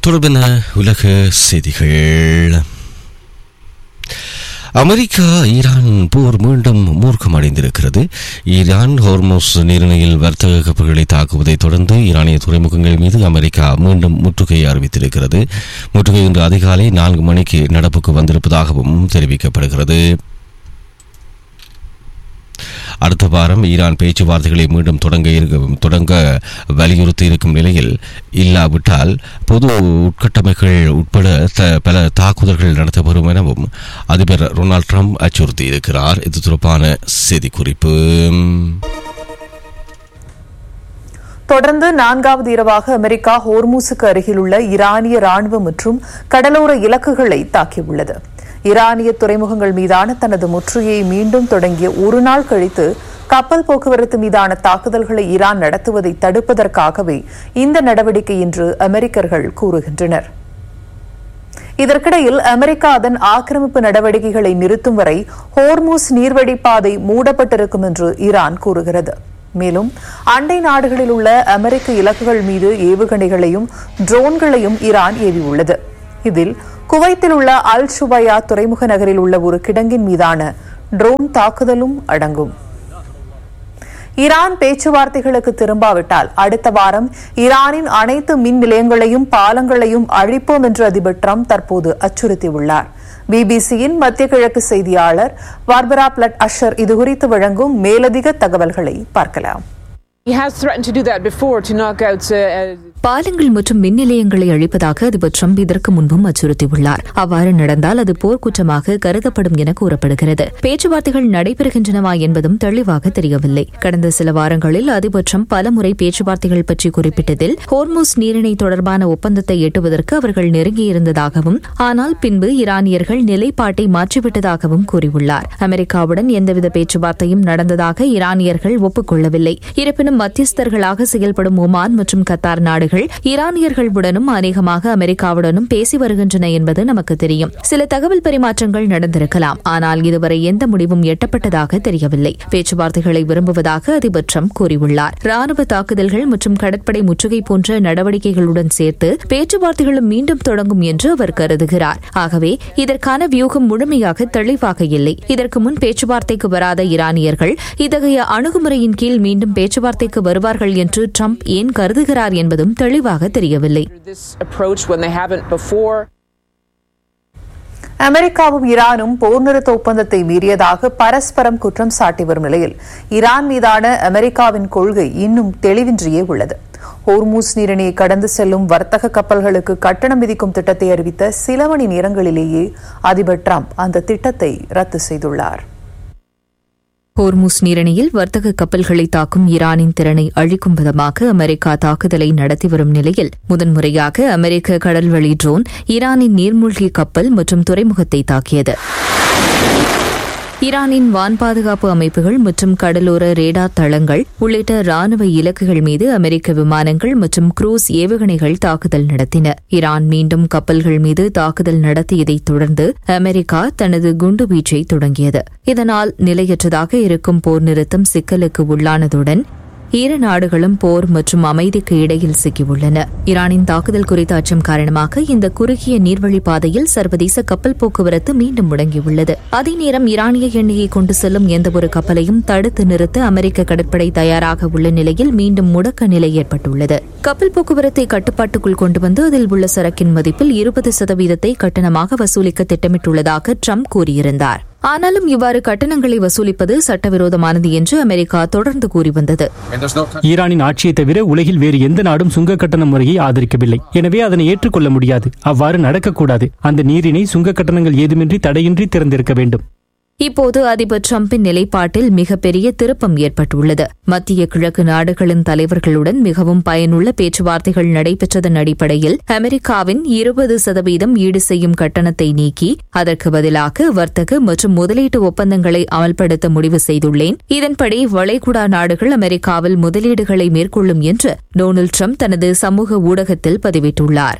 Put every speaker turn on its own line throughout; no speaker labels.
தொடர்பென உலக செய்திகள் America Iran போர் மீண்டும் மூர்க்கமடைந்திருக்கிறது ஈரான் ஹோர்மோஸ் நீரிணையில் வர்த்தக கப்பல்களை தாக்குவதை தொடர்ந்து ஈரானிய துறைமுகங்கள் மீது அமெரிக்கா மீண்டும் முற்றுகையை அறிவித்திருக்கிறது முற்றுகை இன்று அதிகாலை நான்கு மணிக்கு நடப்புக்கு வந்திருப்பதாகவும் தெரிவிக்கப்படுகிறது அடுத்த வாரம் ஈரான் பேச்சுவார்த்தைகளை மீண்டும் தொடங்க இருக்க- தொடங்க வலியுறுத்தி இருக்கும் நிலையில் இல்லாவிட்டால் பொது உட்கட்டமைப்புகள் உட்பட த- பல தாக்குதல்கள் நடத்தப்படும் எனவும் அதிபர் டொனால்ட் ட்ரம்ப் அச்சுறுத்தி இருக்கிறார் இது தொடர்பான செய்திக்குறிப்பு
தொடர்ந்து நான்காவது இரவாக அமெரிக்கா ஹோர்மூஸுக்கு அருகிலுள்ள ஈரானிய ராணுவ மற்றும் கடலோர இலக்குகளை தாக்கியுள்ளது ஈரானிய துறைமுகங்கள் மீதான தனது முற்றுகையை மீண்டும் தொடங்கிய ஒரு நாள் கழித்து கப்பல் போக்குவரத்து மீதான தாக்குதல்களை ஈரான் நடத்துவதை தடுப்பதற்காகவே இந்த நடவடிக்கை என்று அமெரிக்கர்கள் கூறுகின்றனர் இதற்கிடையில் அமெரிக்கா அதன் ஆக்கிரமிப்பு நடவடிக்கைகளை நிறுத்தும் வரை ஹோர்மூஸ் நீர்வழிப்பாதை மூடப்பட்டிருக்கும் என்று ஈரான் கூறுகிறது மேலும் அண்டை நாடுகளில் உள்ள அமெரிக்க இலக்குகள் மீது ஏவுகணைகளையும் ட்ரோன்களையும் ஈரான் ஏவியுள்ளது இதில் குவைத்தில் உள்ள அல் சுபையா துறைமுக நகரில் உள்ள ஒரு கிடங்கின் மீதான ட்ரோன் தாக்குதலும் அடங்கும் ஈரான் பேச்சுவார்த்தைகளுக்கு திரும்பாவிட்டால் அடுத்த வாரம் ஈரானின் அனைத்து மின் நிலையங்களையும் பாலங்களையும் அழிப்போம் என்று அதிபர் ட்ரம்ப் தற்போது அச்சுறுத்தியுள்ளார் பிபிசியின் மத்திய கிழக்கு செய்தியாளர் பார்பரா பிளட் அஷர் இதுகுறித்து வழங்கும் மேலதிக தகவல்களை பார்க்கலாம்
He has threatened to do that before to knock out. Uh,
பாலங்கள் மற்றும் மின் நிலையங்களை அழிப்பதாக அதிபர் ட்ரம்ப் இதற்கு முன்பும் அச்சுறுத்தியுள்ளார் அவ்வாறு நடந்தால் அது போர்க்குற்றமாக கருதப்படும் என கூறப்படுகிறது பேச்சுவார்த்தைகள் நடைபெறுகின்றனவா என்பதும் தெளிவாக தெரியவில்லை கடந்த சில வாரங்களில் அதிபர் ட்ரம்ப் பலமுறை பேச்சுவார்த்தைகள் பற்றி குறிப்பிட்டதில் ஹோர்மூஸ் நீரிணை தொடர்பான ஒப்பந்தத்தை எட்டுவதற்கு அவர்கள் நெருங்கியிருந்ததாகவும் ஆனால் பின்பு ஈரானியர்கள் நிலைப்பாட்டை மாற்றிவிட்டதாகவும் கூறியுள்ளார் அமெரிக்காவுடன் எந்தவித பேச்சுவார்த்தையும் நடந்ததாக ஈரானியர்கள் ஒப்புக்கொள்ளவில்லை இருப்பினும் மத்தியஸ்தர்களாக செயல்படும் ஒமான் மற்றும் கத்தார் நாடுகள் ஈரானியர்களுடனும் அநேகமாக அமெரிக்காவுடனும் பேசி வருகின்றன என்பது நமக்கு தெரியும் சில தகவல் பரிமாற்றங்கள் நடந்திருக்கலாம் ஆனால் இதுவரை எந்த முடிவும் எட்டப்பட்டதாக தெரியவில்லை பேச்சுவார்த்தைகளை விரும்புவதாக அதிபர் ட்ரம்ப் கூறியுள்ளார் ராணுவ தாக்குதல்கள் மற்றும் கடற்படை முற்றுகை போன்ற நடவடிக்கைகளுடன் சேர்த்து பேச்சுவார்த்தைகளும் மீண்டும் தொடங்கும் என்று அவர் கருதுகிறார் ஆகவே இதற்கான வியூகம் முழுமையாக தெளிவாக இல்லை இதற்கு முன் பேச்சுவார்த்தைக்கு வராத ஈரானியர்கள் இத்தகைய அணுகுமுறையின் கீழ் மீண்டும் பேச்சுவார்த்தைக்கு வருவார்கள் என்று ட்ரம்ப் ஏன் கருதுகிறார் என்பதும் தெளிவாக தெரியவில்லை
this approach when they haven't before.
அமெரிக்காவும் ஈரானும் போர் நிறுத்த ஒப்பந்தத்தை மீறியதாக பரஸ்பரம் குற்றம் சாட்டி வரும் நிலையில் ஈரான் மீதான அமெரிக்காவின் கொள்கை இன்னும் தெளிவின்றியே உள்ளது ஹோர்மூஸ் நீரிணையை கடந்து செல்லும் வர்த்தக கப்பல்களுக்கு கட்டணம் விதிக்கும் திட்டத்தை அறிவித்த சில மணி நேரங்களிலேயே அதிபர் ட்ரம்ப் அந்த திட்டத்தை ரத்து செய்துள்ளார்
ஹோர்முஸ் நீரிணையில் வர்த்தக கப்பல்களை தாக்கும் ஈரானின் திறனை அழிக்கும் விதமாக அமெரிக்கா தாக்குதலை நடத்தி வரும் நிலையில் முதன்முறையாக அமெரிக்க கடல்வழி ட்ரோன் ஈரானின் நீர்மூழ்கி கப்பல் மற்றும் துறைமுகத்தை தாக்கியது ஈரானின் வான் பாதுகாப்பு அமைப்புகள் மற்றும் கடலோர ரேடார் தளங்கள் உள்ளிட்ட ராணுவ இலக்குகள் மீது அமெரிக்க விமானங்கள் மற்றும் குரூஸ் ஏவுகணைகள் தாக்குதல் நடத்தின ஈரான் மீண்டும் கப்பல்கள் மீது தாக்குதல் நடத்தியதைத் தொடர்ந்து அமெரிக்கா தனது குண்டுவீச்சை தொடங்கியது இதனால் நிலையற்றதாக இருக்கும் போர் நிறுத்தம் சிக்கலுக்கு உள்ளானதுடன் இரு நாடுகளும் போர் மற்றும் அமைதிக்கு இடையில் சிக்கியுள்ளன ஈரானின் தாக்குதல் குறித்த அச்சம் காரணமாக இந்த குறுகிய நீர்வழி பாதையில் சர்வதேச கப்பல் போக்குவரத்து மீண்டும் முடங்கியுள்ளது அதே நேரம் ஈரானிய எண்ணெயை கொண்டு செல்லும் எந்தவொரு கப்பலையும் தடுத்து நிறுத்த அமெரிக்க கடற்படை தயாராக உள்ள நிலையில் மீண்டும் முடக்க நிலை ஏற்பட்டுள்ளது கப்பல் போக்குவரத்தை கட்டுப்பாட்டுக்குள் கொண்டு வந்து அதில் உள்ள சரக்கின் மதிப்பில் இருபது சதவீதத்தை கட்டணமாக வசூலிக்க திட்டமிட்டுள்ளதாக ட்ரம்ப் கூறியிருந்தார் ஆனாலும் இவ்வாறு கட்டணங்களை வசூலிப்பது சட்டவிரோதமானது என்று அமெரிக்கா தொடர்ந்து கூறி வந்தது
ஈரானின் ஆட்சியை தவிர உலகில் வேறு எந்த நாடும் சுங்க கட்டண முறையை ஆதரிக்கவில்லை எனவே அதனை ஏற்றுக்கொள்ள முடியாது அவ்வாறு நடக்கக்கூடாது அந்த நீரினை சுங்க கட்டணங்கள் ஏதுமின்றி தடையின்றி திறந்திருக்க வேண்டும்
இப்போது அதிபர் டிரம்பின் நிலைப்பாட்டில் மிகப்பெரிய திருப்பம் ஏற்பட்டுள்ளது மத்திய கிழக்கு நாடுகளின் தலைவர்களுடன் மிகவும் பயனுள்ள பேச்சுவார்த்தைகள் நடைபெற்றதன் அடிப்படையில் அமெரிக்காவின் இருபது சதவீதம் ஈடு செய்யும் கட்டணத்தை நீக்கி அதற்கு பதிலாக வர்த்தக மற்றும் முதலீட்டு ஒப்பந்தங்களை அமல்படுத்த முடிவு செய்துள்ளேன் இதன்படி வளைகுடா நாடுகள் அமெரிக்காவில் முதலீடுகளை மேற்கொள்ளும் என்று டொனால்டு டிரம்ப் தனது சமூக ஊடகத்தில் பதிவிட்டுள்ளார்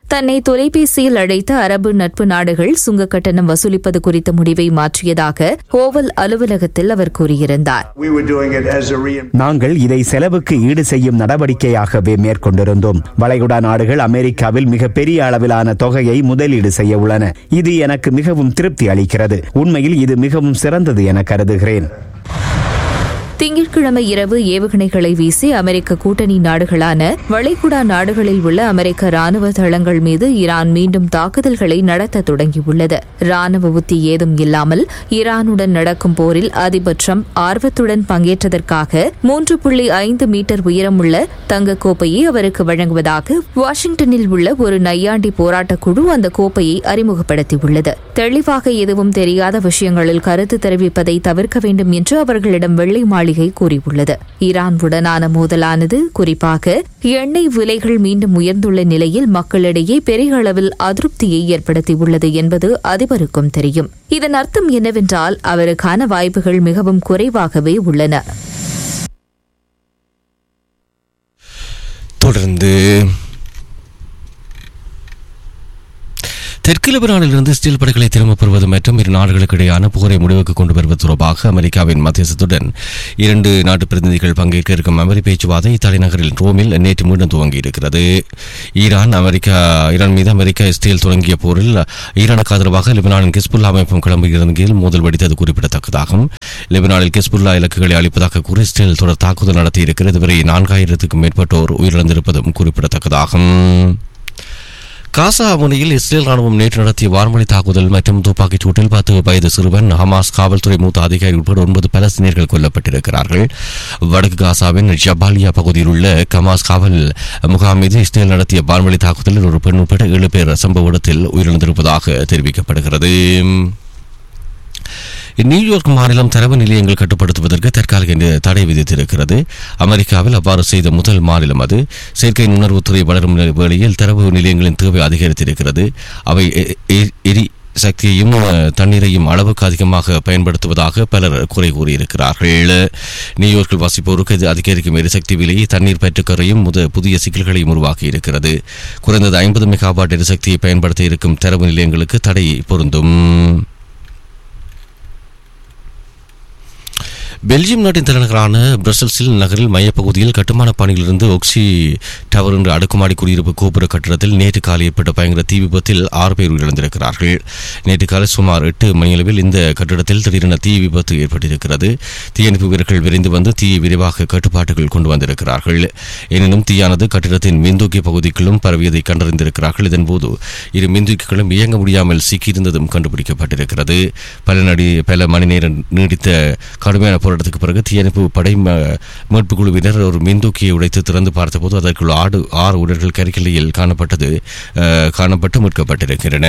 தன்னை தொலைபேசியில் அழைத்த அரபு நட்பு நாடுகள் சுங்க கட்டணம் வசூலிப்பது குறித்த முடிவை மாற்றியதாக ஓவல் அலுவலகத்தில் அவர் கூறியிருந்தார்
We were doing it as a re
நாங்கள் இதை செலவுக்கு ஈடு செய்யும் நடவடிக்கையாகவே மேற்கொண்டிருந்தோம் வளைகுடா நாடுகள் அமெரிக்காவில் மிகப்பெரிய அளவிலான தொகையை முதலீடு செய்ய உள்ளன இது எனக்கு மிகவும் திருப்தி அளிக்கிறது உண்மையில் இது மிகவும் சிறந்தது என கருதுகிறேன்
திங்கட்கிழமை இரவு ஏவுகணைகளை வீசி அமெரிக்க கூட்டணி நாடுகளான வளைகுடா நாடுகளில் உள்ள அமெரிக்க ராணுவ தளங்கள் மீது ஈரான் மீண்டும் தாக்குதல்களை நடத்த தொடங்கியுள்ளது ராணுவ உத்தி ஏதும் இல்லாமல் ஈரானுடன் நடக்கும் போரில் அதிபர் ட்ரம்ப் ஆர்வத்துடன் பங்கேற்றதற்காக மூன்று புள்ளி ஐந்து மீட்டர் உயரமுள்ள தங்க கோப்பையை அவருக்கு வழங்குவதாக வாஷிங்டனில் உள்ள ஒரு நையாண்டி போராட்டக் குழு அந்த கோப்பையை அறிமுகப்படுத்தியுள்ளது தெளிவாக எதுவும் தெரியாத விஷயங்களில் கருத்து தெரிவிப்பதை தவிர்க்க வேண்டும் என்று அவர்களிடம் வெள்ளை மாளிகை கூறியுள்ளது ஈரானுடனான மோதலானது குறிப்பாக எண்ணெய் விலைகள் மீண்டும் உயர்ந்துள்ள நிலையில் மக்களிடையே பெரிய அளவில் அதிருப்தியை ஏற்படுத்தியுள்ளது என்பது அதிபருக்கும் தெரியும் இதன் அர்த்தம் என்னவென்றால் அவருக்கான வாய்ப்புகள் மிகவும் குறைவாகவே உள்ளன
தொடர்ந்து தெற்கு லெபனானிலிருந்து ஸ்டீல் படைகளை திரும்பப் பெறுவது மற்றும் இரு நாடுகளுக்கு இடையான போரை முடிவுக்கு கொண்டு வருவது தொடர்பாக அமெரிக்காவின் மத்தியஸ்தத்துடன் இரண்டு நாட்டு பிரதிநிதிகள் பங்கேற்க இருக்கும் அமெரி பேச்சுவார்த்தை தலைநகரில் ரோமில் நேற்று மீண்டும் துவங்கியிருக்கிறது ஈரான் அமெரிக்கா ஈரான் மீது அமெரிக்கா இஸ்ரேல் தொடங்கிய போரில் ஈரானுக்கு ஆதரவாக லெபனானின் கிஸ்புல்லா அமைப்பும் கிளம்புகிறதில் மோதல் வெடித்தது குறிப்பிடத்தக்கதாகும் லெபனானில் கிஸ்புல்லா இலக்குகளை அளிப்பதாக கூறி இஸ்ரேல் தொடர் தாக்குதல் நடத்தியிருக்கிறது இதுவரை நான்காயிரத்துக்கும் மேற்பட்டோர் உயிரிழந்திருப்பதும் குறிப்பிடத்தக்கதாகும் காசா முனையில் இஸ்ரேல் ராணுவம் நேற்று நடத்திய வான்வழி தாக்குதல் மற்றும் துப்பாக்கிச் சூட்டில் பத்து வயது சிறுவன் ஹமாஸ் காவல்துறை மூத்த அதிகாரி உட்பட ஒன்பது பலஸ்தீனியர்கள் கொல்லப்பட்டிருக்கிறார்கள் வடக்கு காசாவின் ஜபாலியா பகுதியில் உள்ள கமாஸ் காவல் முகாம் மீது இஸ்ரேல் நடத்திய வான்வழி தாக்குதலில் ஒரு பெண் உட்பட ஏழு பேர் சம்பவ இடத்தில் உயிரிழந்திருப்பதாக தெரிவிக்கப்படுகிறது நியூயார்க் மாநிலம் தரவு நிலையங்கள் கட்டுப்படுத்துவதற்கு தற்காலிக நி- தடை விதித்திருக்கிறது அமெரிக்காவில் அவ்வாறு செய்த முதல் மாநிலம் அது செயற்கை நுண்ணர்வுத்துறை வளரும் நி- வேளையில் தரவு நிலையங்களின் தேவை அதிகரித்திருக்கிறது அவை எ- எ- எரி சக்தியையும் அஹ், தண்ணீரையும் அளவுக்கு அதிகமாக பயன்படுத்துவதாக பலர் குறை கூறியிருக்கிறார்கள் நியூயார்க்கில் வசிப்போருக்கு இது அதிகரிக்கும் எரிசக்தி விலையை தண்ணீர் பற்றுக்கரையும் முத புதிய சிக்கல்களையும் உருவாக்கி இருக்கிறது குறைந்தது ஐம்பது மெகாவாட் எரிசக்தியை பயன்படுத்த இருக்கும் தரவு நிலையங்களுக்கு தடை பொருந்தும் பெல்ஜியம் நாட்டின் தலைநகரான பிரசல்ஸில் நகரில் மையப்பகுதியில் கட்டுமான பணியிலிருந்து ஒக்சி டவர் என்ற அடுக்குமாடி குடியிருப்பு கோபுர கட்டிடத்தில் நேற்று காலை ஏற்பட்ட பயங்கர தீ விபத்தில் ஆறு பேர் உயிரிழந்திருக்கிறார்கள் நேற்று காலை சுமார் எட்டு மணியளவில் இந்த கட்டிடத்தில் திடீரென தீ விபத்து ஏற்பட்டிருக்கிறது தீயணைப்பு வீரர்கள் விரைந்து வந்து தீயை விரைவாக கட்டுப்பாட்டுக்குள் கொண்டு வந்திருக்கிறார்கள் எனினும் தீயானது கட்டிடத்தின் மின்தூக்கி பகுதிக்குள்ளும் பரவியதை கண்டறிந்திருக்கிறார்கள் இதன்போது இரு மின்தூக்கிகளும் இயங்க முடியாமல் சிக்கியிருந்ததும் கண்டுபிடிக்கப்பட்டிருக்கிறது பல நடி பல மணி நேரம் நீடித்த கடுமையான போராட்டத்துக்கு பிறகு தீயணைப்பு படை ம- மீட்பு குழுவினர் ஒரு மின்தூக்கியை உடைத்து திறந்து பார்த்தபோது அதற்குள் ஆடு ஆறு உடல்கள் கரிக்கிலையில் காணப்பட்டது அஹ், காணப்பட்டு மீட்கப்பட்டிருக்கின்றன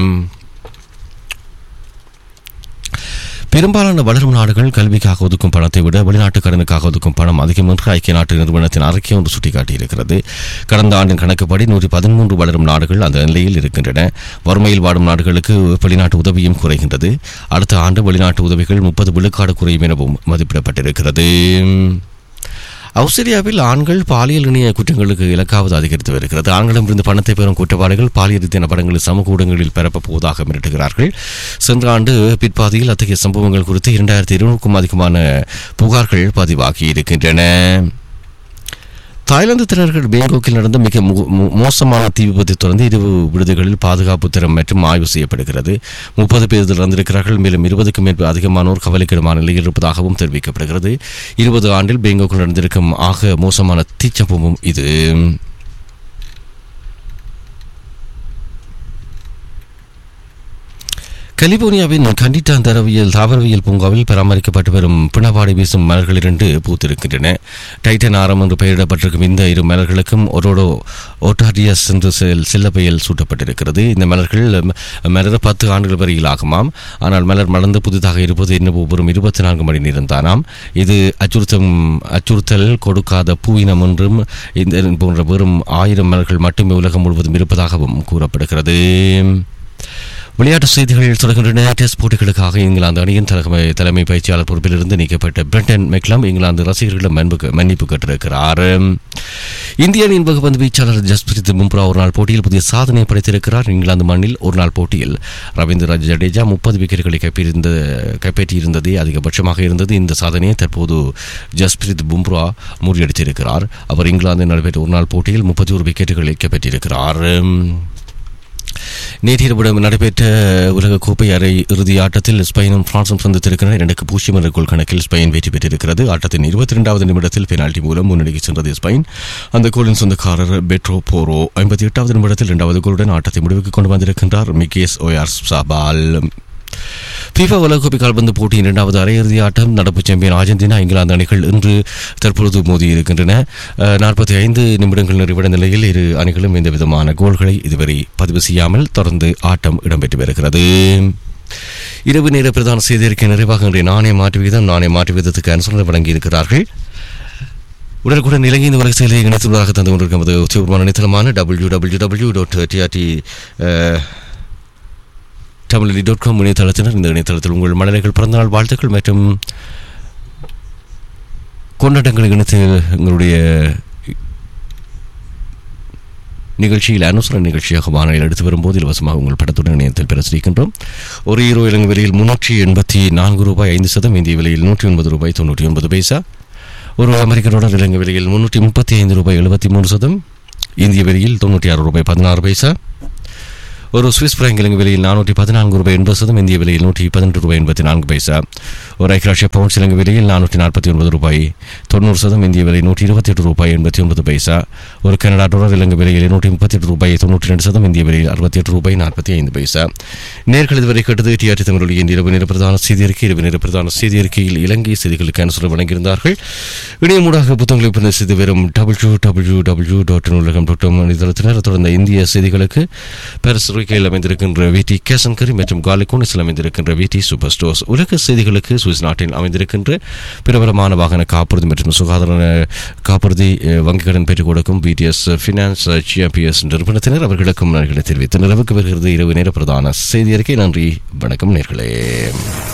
பெரும்பாலான வளரும் நாடுகள் கல்விக்காக ஒதுக்கும் பணத்தை விட வெளிநாட்டு கடனுக்காக ஒதுக்கும் பணம் அதிகம் என்று ஐக்கிய நாட்டு நிறுவனத்தின் அறிக்கை ஒன்று சுட்டிக்காட்டியிருக்கிறது கடந்த ஆண்டின் கணக்குப்படி நூற்றி பதிமூன்று வளரும் நாடுகள் அந்த நிலையில் இருக்கின்றன வறுமையில் வாடும் நாடுகளுக்கு வெளிநாட்டு உதவியும் குறைகின்றது அடுத்த ஆண்டு வெளிநாட்டு உதவிகள் முப்பது விழுக்காடு குறையும் எனவும் மதிப்பிடப்பட்டிருக்கிறது ஆஸ்திரேலியாவில் ஆண்கள் பாலியல் இணைய குற்றங்களுக்கு இலக்காவது அதிகரித்து வருகிறது ஆண்களிடமிருந்து பணத்தை பெறும் குற்றவாளிகள் பாலியல் ரீதியான படங்களை சமூக ஊடகங்களில் பரப்பப் போவதாக மிரட்டுகிறார்கள் சென்ற ஆண்டு பிற்பாதியில் அத்தகைய சம்பவங்கள் குறித்து இரண்டாயிரத்தி இருநூறுக்கும் அதிகமான புகார்கள் பதிவாகி இருக்கின்றன தாய்லாந்து தலைநகர் பேங்காக்கில் நடந்த மிக மு- மு- மோசமான தீ விபத்தை தொடர்ந்து இரு விடுதிகளில் பாதுகாப்பு திறம் மற்றும் ஆய்வு செய்யப்படுகிறது முப்பது பேர் இதில் இறந்திருக்கிறார்கள் மேலும் இருபதுக்கும் மேற்பட்ட அதிகமானோர் கவலைக்கிடமான நிலையில் இருப்பதாகவும் தெரிவிக்கப்படுகிறது இருபது ஆண்டில் பேங்காக்கில் நடந்திருக்கும் ஆக மோசமான தீச்சம்பவம் இது கலிபோர்னியாவின் கண்டிட்டான் தரவியல் தாவரவியல் பூங்காவில் பராமரிக்கப்பட்டு வரும் பிணவாடை வீசும் மலர்கள் இரண்டு பூத்திருக்கின்றன டைட்டன் ஆரம் என்று பெயரிடப்பட்டிருக்கும் இந்த இரு மலர்களுக்கும் ஒரோடோ ஓட்டாரியாஸ் என்று செல் செல்ல பெயர் சூட்டப்பட்டிருக்கிறது இந்த மலர்கள் ம- மலர பத்து ஆண்டுகள் வரையில் ஆகுமாம் ஆனால் மலர் மலர்ந்து புதிதாக இருப்பது இன்னும் வெறும் இருபத்தி நான்கு மணி நேரம் தானாம் இது அச்சுறுத்தம் அச்சுறுத்தல் கொடுக்காத பூவினம் என்றும் இந்த போன்ற வெறும் ஆயிரம் மலர்கள் மட்டுமே உலகம் முழுவதும் இருப்பதாகவும் கூறப்படுகிறது விளையாட்டு செய்திகள் தொடர்கின்றன டெஸ்ட் போட்டிகளுக்காக இங்கிலாந்து அணியின் தலைமை தலைமை பயிற்சியாளர் பொறுப்பிலிருந்து நீக்கப்பட்ட பிரிட்டன் மெக்லாம் இங்கிலாந்து ரசிகர்களிடம் மன்னிப்பு மன்னிப்பு கேட்டிருக்கிறார் இந்திய அணியின் வகுப்பந்து வீச்சாளர் ஜஸ்பிரித் பும்ரா ஒரு நாள் போட்டியில் புதிய சாதனை படைத்திருக்கிறார் இங்கிலாந்து மண்ணில் ஒரு நாள் போட்டியில் ரவீந்திர ஜடேஜா முப்பது விக்கெட்டுகளை கைப்பற்றியிருந்த கைப்பற்றியிருந்ததே அதிகபட்சமாக இருந்தது இந்த சாதனையை தற்போது ஜஸ்பிரித் பும்ரா முறியடித்திருக்கிறார் அவர் இங்கிலாந்தில் நடைபெற்ற ஒரு நாள் போட்டியில் முப்பத்தி ஒரு விக்கெட்டுகளை கைப்பற்றியிருக்கிறார் நேற்றிரவு நடைபெற்ற உலகக்கோப்பை அரை இறுதி ஆட்டத்தில் ஸ்பெயினும் பிரான்சும் சந்தித்திருக்கின்றன இரண்டுக்கு பூஜ்ஜியம் என்ற கோல் கணக்கில் ஸ்பெயின் வெற்றி பெற்றிருக்கிறது ஆட்டத்தின் இருபத்தி இரண்டாவது நிமிடத்தில் பெனால்டி மூலம் முன்னணிக்கு சென்றது ஸ்பெயின் அந்த கோலின் சொந்தக்காரர் பெட்ரோ போரோ ஐம்பத்தி எட்டாவது நிமிடத்தில் இரண்டாவது கோலுடன் ஆட்டத்தை முடிவுக்கு கொண்டு வந்திருக்கின்றார் மிகேஸ் ஓயார் சாபால் FIFA உலகக்கோப்பை கால்பந்து போட்டியின் இரண்டாவது அரையிறுதி ஆட்டம் நடப்பு சாம்பியன் அர்ஜென்டினா இங்கிலாந்து அணிகள் இன்று தற்பொழுது மோதி இருக்கின்றன நாற்பத்தி ஐந்து நிமிடங்கள் நிறைவடைந்த நிலையில் இரு அணிகளும் எந்த விதமான கோல்களை இதுவரை பதிவு செய்யாமல் தொடர்ந்து ஆட்டம் இடம்பெற்று வருகிறது இரவு நேர பிரதான செய்தியறிக்கை நிறைவாக இன்றைய நாணய மாற்று வீதம் நாணய மாற்று வீதத்துக்கு அனுசரணை வழங்கியிருக்கிறார்கள் உடனுக்குடன் நிலையை இந்த உலக செயலை இணைத்துள்ளதாக தந்து கொண்டிருக்கும் உத்தியோகமான இணையதளமான W W W dot TRT தமிழி டாட் காம் இணையதளத்தினர் இந்த இணையதளத்தில் உங்கள் மனநிலைகள் பிறந்தநாள் வாழ்த்துக்கள் மற்றும் கொண்டாட்டங்களை இணைத்து எங்களுடைய நிகழ்ச்சியில் அனுசரண நிகழ்ச்சியாக வானொலியில் எடுத்து வரும்போது இலவசமாக உங்கள் படத்துடன் இணையத்தில் பிரசுரிக்கின்றோம் ஒரு ஈரோ இலங்கை விலையில் முன்னூற்றி எண்பத்தி நான்கு ரூபாய் ஐந்து சதம் இந்திய விலையில் நூற்றி ஒன்பது ரூபாய் தொண்ணூற்றி ஒன்பது பைசா ஒரு அமெரிக்க டாலர் இலங்கை விலையில் முன்னூற்றி முப்பத்தி ஐந்து ரூபாய் எழுபத்தி மூணு சதம் இந்திய விலையில் தொண்ணூற்றி ஆறு ரூபாய் பதினாறு பைசா ஒரு சுவிஸ் பிராங்க் இலங்கை விலையில் நானூற்றி பதினான்கு ரூபாய் எண்பது சதம் இந்திய விலையில் நூற்றி பதினெட்டு ரூபாய் எண்பத்தி நான்கு பைசா ஒரு ஐக்கிய பவுண்ட்ஸ் இலங்கை விலையில் நானூற்றி நாற்பத்தி ஒன்பது ரூபாய் தொண்ணூறு சதம் இந்திய விலை நூற்றி இருபத்தி எட்டு ரூபாய் எண்பத்தி ஒன்பது பைசா ஒரு கனடா டாலர் இலங்கை விலையில் நூற்றி முப்பத்தி எட்டு ரூபாய் தொண்ணூற்றி ரெண்டு சதம் இந்திய விலையில் அறுபத்தி எட்டு ரூபாய் நாற்பத்தி ஐந்து பைசா நேர்கள் இதுவரை கேட்டது டிஆர்டி தமிழுடைய இரவு நேர பிரதான செய்தி அறிக்கை இரவு நேர பிரதான செய்தி அறிக்கையில் இலங்கை செய்திகளுக்கு அனுசரணை வழங்கியிருந்தார்கள் இணையமூடாக புத்தகங்களை பின்ன செய்து வரும் W W W dot Noolaham dot இணையதளத்தினர் தொடர்ந்த இந்திய செய்திகளுக்கு பாரிஸ் ருக்கையில் அமைந்திருக்கின்ற விடி கேசன்கரி மற்றும் காலிகோனிஸில் அமைந்திருக்கின்ற விடி சூப்பர் ஸ்டோர்ஸ் உலக செய்திகளுக்கு சுவிஸ் நாட்டில் அமைந்திருக்கின்ற பிரபலமான வாகன காப்புறுதி மற்றும் சுகாதார காப்புறுதி வங்கிக்கடன் பெற்றுக் கொடுக்கும் பிடிஎஸ் ஃபினான்ஸ் ஜிஎம்பிஎஸ் நிறுவனத்தினர் அவர்களுக்கும் நன்றிகளை தெரிவித்து நிலவுக்கு வருகிறது இரவு நேர பிரதான செய்தி அறிக்கை நன்றி வணக்கம் நேர்களே